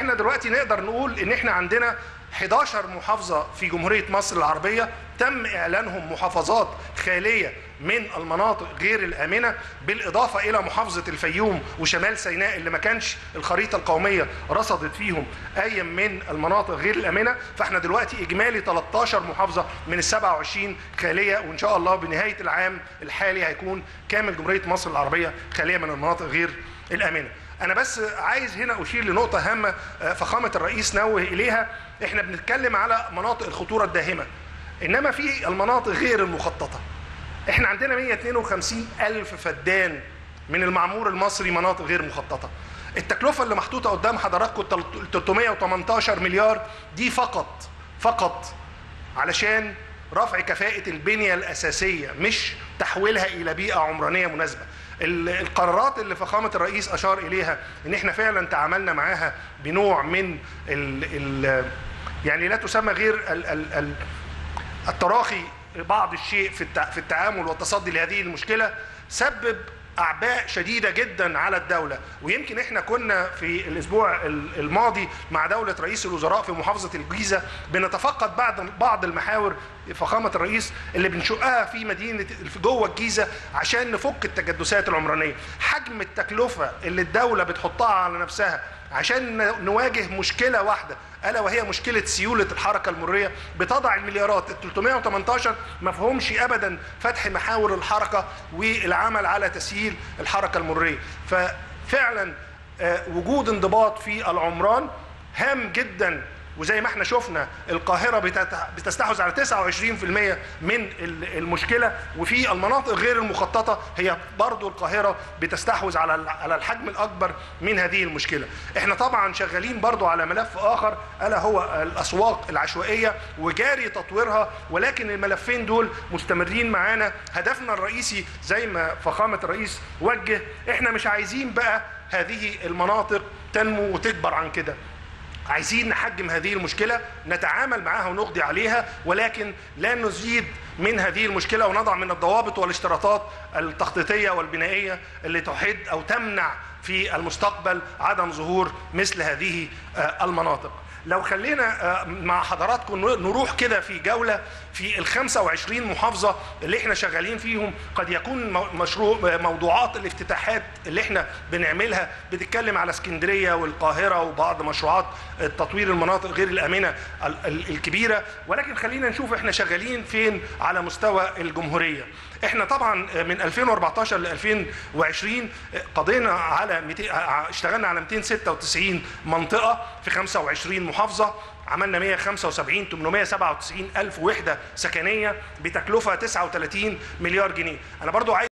احنا دلوقتي نقدر نقول ان احنا عندنا 11 محافظة في جمهورية مصر العربية تم إعلانهم محافظات خالية من المناطق غير الآمنة بالإضافة إلى محافظة الفيوم وشمال سيناء اللي ما كانش الخريطة القومية رصدت فيهم أي من المناطق غير الآمنة فإحنا دلوقتي إجمالي 13 محافظة من ال 27 خالية وإن شاء الله بنهاية العام الحالي هيكون كامل جمهورية مصر العربية خالية من المناطق غير الآمنة أنا بس عايز هنا أشير لنقطة هامة فخامة الرئيس نوه إليها إحنا بنتكلم على مناطق الخطورة الداهمة إنما في المناطق غير المخططة إحنا عندنا 152 ألف فدان من المعمور المصري مناطق غير مخططة التكلفة اللي محطوطة قدام حضراتكم 318 مليار دي فقط فقط علشان رفع كفاءة البنية الأساسية مش تحويلها إلى بيئة عمرانية مناسبة القرارات اللي فخامة الرئيس أشار إليها إن إحنا فعلا تعاملنا معاها بنوع من ال ال يعني لا تسمى غير ال ال ال التراخي بعض الشيء في في التعامل والتصدي لهذه المشكلة سبب اعباء شديده جدا على الدوله ويمكن احنا كنا في الاسبوع الماضي مع دوله رئيس الوزراء في محافظه الجيزه بنتفقد بعض بعض المحاور فخامه الرئيس اللي بنشقها في مدينه في جوه الجيزه عشان نفك التجدسات العمرانيه حجم التكلفه اللي الدوله بتحطها على نفسها عشان نواجه مشكله واحده الا وهي مشكله سيوله الحركه المروريه بتضع المليارات ال 318 ما فيهمش ابدا فتح محاور الحركه والعمل على تسهيل الحركه المروريه ففعلا وجود انضباط في العمران هام جدا وزي ما احنا شفنا القاهره بتستحوذ على 29% من المشكله وفي المناطق غير المخططه هي برضو القاهره بتستحوذ على على الحجم الاكبر من هذه المشكله. احنا طبعا شغالين برضو على ملف اخر الا هو الاسواق العشوائيه وجاري تطويرها ولكن الملفين دول مستمرين معانا هدفنا الرئيسي زي ما فخامه الرئيس وجه احنا مش عايزين بقى هذه المناطق تنمو وتكبر عن كده عايزين نحجم هذه المشكلة نتعامل معها ونقضي عليها ولكن لا نزيد من هذه المشكلة ونضع من الضوابط والاشتراطات التخطيطية والبنائية اللي تحد أو تمنع في المستقبل عدم ظهور مثل هذه المناطق لو خلينا مع حضراتكم نروح كده في جولة في ال 25 محافظة اللي احنا شغالين فيهم قد يكون مشروع موضوعات الافتتاحات اللي احنا بنعملها بتتكلم على اسكندرية والقاهرة وبعض مشروعات تطوير المناطق غير الآمنة الكبيرة ولكن خلينا نشوف احنا شغالين فين على مستوى الجمهورية احنا طبعا من 2014 ل 2020 قضينا على 200 اشتغلنا على 296 منطقه في 25 محافظه عملنا 175 897 الف وحده سكنيه بتكلفه 39 مليار جنيه انا برضو عايز